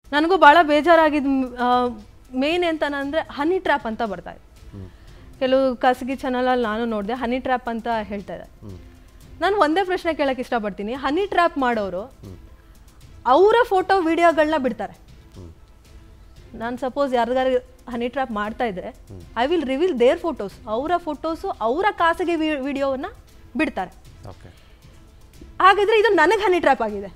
ನನಗೂ ಭಾಳ ಬೇಜಾರಾಗಿದ್ದು main ಎಂತನಂದರೆ honey trap ಅಂತ ಬರ್ತಾ ಇದೆ ಕೆಲವು ಖಾಸಗಿ ಚಾನಲಲ್ಲಿ ನಾನು ನೋಡಿದೆ ಹನಿ ಟ್ರ್ಯಾಪ್ ಅಂತ ಹೇಳ್ತಾ ಇದೆ ನಾನು ಒಂದೇ ಪ್ರಶ್ನೆ ಕೇಳಕ್ಕೆ ಇಷ್ಟಪಡ್ತೀನಿ ಹನಿ ಟ್ರ್ಯಾಪ್ ಮಾಡೋರು ಅವರ ಫೋಟೋ ವಿಡಿಯೋಗಳನ್ನ ಬಿಡ್ತಾರೆ ನಾನು ಸಪೋಸ್ ಯಾರಿಗಾರು ಹನಿ ಟ್ರ್ಯಾಪ್ ಮಾಡ್ತಾ ಇದ್ರೆ I will reveal their photos ಅವರ ಫೋಟೋಸು ಅವರ ಖಾಸಗಿ ವಿಡಿಯೋವನ್ನ ಬಿಡ್ತಾರೆ ಓಕೆ ಹಾಗಿದ್ರೆ ಇದು ನನಗೆ ಹನಿ ಟ್ರ್ಯಾಪ್ ಆಗಿದೆ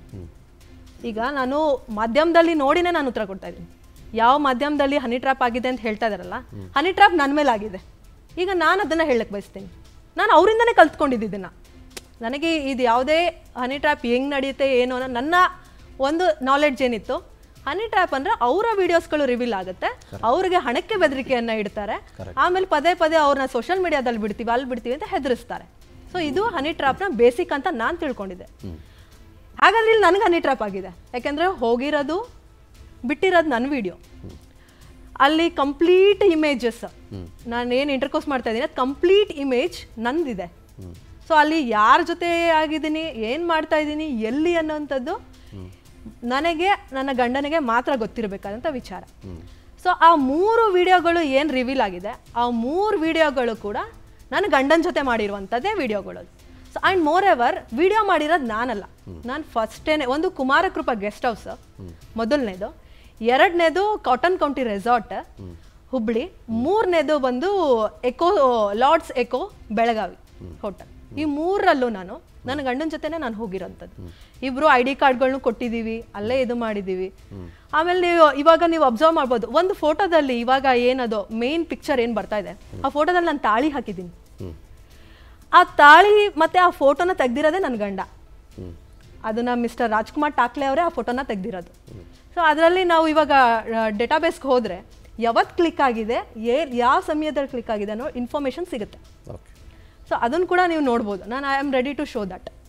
ಈಗ ನಾನು ಮಾಧ್ಯಮದಲ್ಲಿ ನೋಡಿನೇ ನಾನು ಉತ್ತರ ಕೊಡ್ತಾ ಇದ್ದೀನಿ ಯಾವ ಮಾಧ್ಯಮದಲ್ಲಿ ಹನಿ ಟ್ರ್ಯಾಪ್ ಆಗಿದೆ ಅಂತ ಹೇಳ್ತಾ ಇದಾರಲ್ಲ ಹನಿ ಟ್ರ್ಯಾಪ್ ನನ್ನ ಮೇಲೆ ಆಗಿದೆ ಈಗ ನಾನು ಅದನ್ನು ಹೇಳಕ್ಕೆ ಬಯಸ್ತೀನಿ ನಾನು ಅವರಿಂದನೇ ಕಲ್ತ್ಕೊಂಡಿದ್ದು ಇದನ್ನ ನನಗೆ ಇದು ಯಾವುದೇ ಹನಿ ಟ್ರ್ಯಾಪ್ ಹೆಂಗ್ ನಡೆಯುತ್ತೆ ಏನು ಅನ್ನೋ ನನ್ನ ಒಂದು ನಾಲೆಡ್ಜ್ ಏನಿತ್ತು ಹನಿ ಟ್ರ್ಯಾಪ್ ಅಂದ್ರೆ ಅವರ ವಿಡಿಯೋಸ್ಗಳು ರಿವೀಲ್ ಆಗುತ್ತೆ ಅವ್ರಿಗೆ ಹಣಕ್ಕೆ ಬೆದರಿಕೆಯನ್ನ ಇಡ್ತಾರೆ ಆಮೇಲೆ ಪದೇ ಪದೇ ಅವ್ರನ್ನ ಸೋಷಿಯಲ್ ಮೀಡಿಯಾದಲ್ಲಿ ಬಿಡ್ತೀವಿ ಅಲ್ಲಿ ಬಿಡ್ತೀವಿ ಅಂತ ಹೆದರಿಸ್ತಾರೆ ಸೊ ಇದು ಹನಿ ಟ್ರ್ಯಾಪ್ನ ಬೇಸಿಕ್ ಅಂತ ನಾನು ತಿಳ್ಕೊಂಡಿದ್ದೆ ಹಾಗಾದ್ರೆ ಇಲ್ಲಿ ನನಗೆ ಹನಿ ಟ್ರ್ಯಾಪ್ ಆಗಿದೆ ಯಾಕೆಂದ್ರೆ ಹೋಗಿರೋದು ಬಿಟ್ಟಿರೋದು ನನ್ನ ವಿಡಿಯೋ ಅಲ್ಲಿ ಕಂಪ್ಲೀಟ್ ಇಮೇಜಸ್ ನಾನು ಏನು ಇಂಟರ್ಕೋಸ್ ಮಾಡ್ತಾ ಇದ್ದೀನಿ ಅದು ಕಂಪ್ಲೀಟ್ ಇಮೇಜ್ ನಂದಿದೆ ಸೊ ಅಲ್ಲಿ ಯಾರ ಜೊತೆ ಆಗಿದ್ದೀನಿ ಏನು ಮಾಡ್ತಾ ಇದ್ದೀನಿ ಎಲ್ಲಿ ಅನ್ನೋಂಥದ್ದು ನನಗೆ ನನ್ನ ಗಂಡನಿಗೆ ಮಾತ್ರ ಗೊತ್ತಿರಬೇಕಾದಂಥ ವಿಚಾರ ಸೊ ಆ ಮೂರು ವಿಡಿಯೋಗಳು ಏನು ರಿವೀಲ್ ಆಗಿದೆ ಆ ಮೂರು ವಿಡಿಯೋಗಳು ಕೂಡ ನನ್ನ ಗಂಡನ ಜೊತೆ ಮಾಡಿರುವಂಥದ್ದೇ ವಿಡಿಯೋಗಳು so and moreover video ಮಾಡಿರೋದು ನಾನಲ್ಲ ನಾನು ಫಸ್ಟೇನೆ ಒಂದು ಕುಮಾರಕೃಪ ಗೆಸ್ಟ್ ಹೌಸ್ ಮೊದಲನೇದು ಎರಡನೇದು ಕಾಟನ್ ಕೌಂಟಿ ರೆಸಾರ್ಟ್ ಹುಬ್ಳಿ ಮೂರನೇದು ಬಂದು eco lords eco Belagavi hotel ಈ ಮೂರರಲ್ಲೂ ನಾನು ನನ್ನ ಗಂಡನ ಜೊತೆನೆ ನಾನು ಹೋಗಿರೋಂಥದ್ದು ಇಬ್ರು ಐ ಡಿ ಕಾರ್ಡ್ಗಳ್ನು ಕೊಟ್ಟಿದ್ದೀವಿ ಅಲ್ಲೇ ಇದು ಮಾಡಿದ್ದೀವಿ ಆಮೇಲೆ ನೀವು ಇವಾಗ ನೀವು ಅಬ್ಸರ್ವ್ ಮಾಡ್ಬೋದು ಒಂದು ಫೋಟೋದಲ್ಲಿ ಇವಾಗ ಏನದು ಮೇನ್ ಪಿಕ್ಚರ್ ಏನು ಬರ್ತಾ ಇದೆ ಆ ಫೋಟೋದಲ್ಲಿ ನಾನು ತಾಳಿ ಹಾಕಿದ್ದೀನಿ ಆ ತಾಳಿ ಮತ್ತೆ ಆ ಫೋಟೋನ ತೆಗ್ದಿರೋದೇ ನನ್ನ ಗಂಡ ಅದನ್ನ ಮಿಸ್ಟರ್ ರಾಜ್ಕುಮಾರ್ ಟಾಕ್ಲೆ ಅವರೇ ಆ ಫೋಟೋನ ತೆಗ್ದಿರೋದು ಸೊ ಅದರಲ್ಲಿ ನಾವು ಇವಾಗ ಡೇಟಾಬೇಸ್ಗೆ ಹೋದರೆ ಯಾವತ್ತು ಕ್ಲಿಕ್ ಆಗಿದೆ ಏ ಯಾವ ಸಮಯದಲ್ಲಿ ಕ್ಲಿಕ್ ಆಗಿದೆ ಅನ್ನೋ ಇನ್ಫಾರ್ಮೇಷನ್ ಸಿಗುತ್ತೆ ಓಕೆ ಸೊ ಅದನ್ನು ಕೂಡ ನೀವು ನೋಡ್ಬೋದು ನಾನು I am ready to show that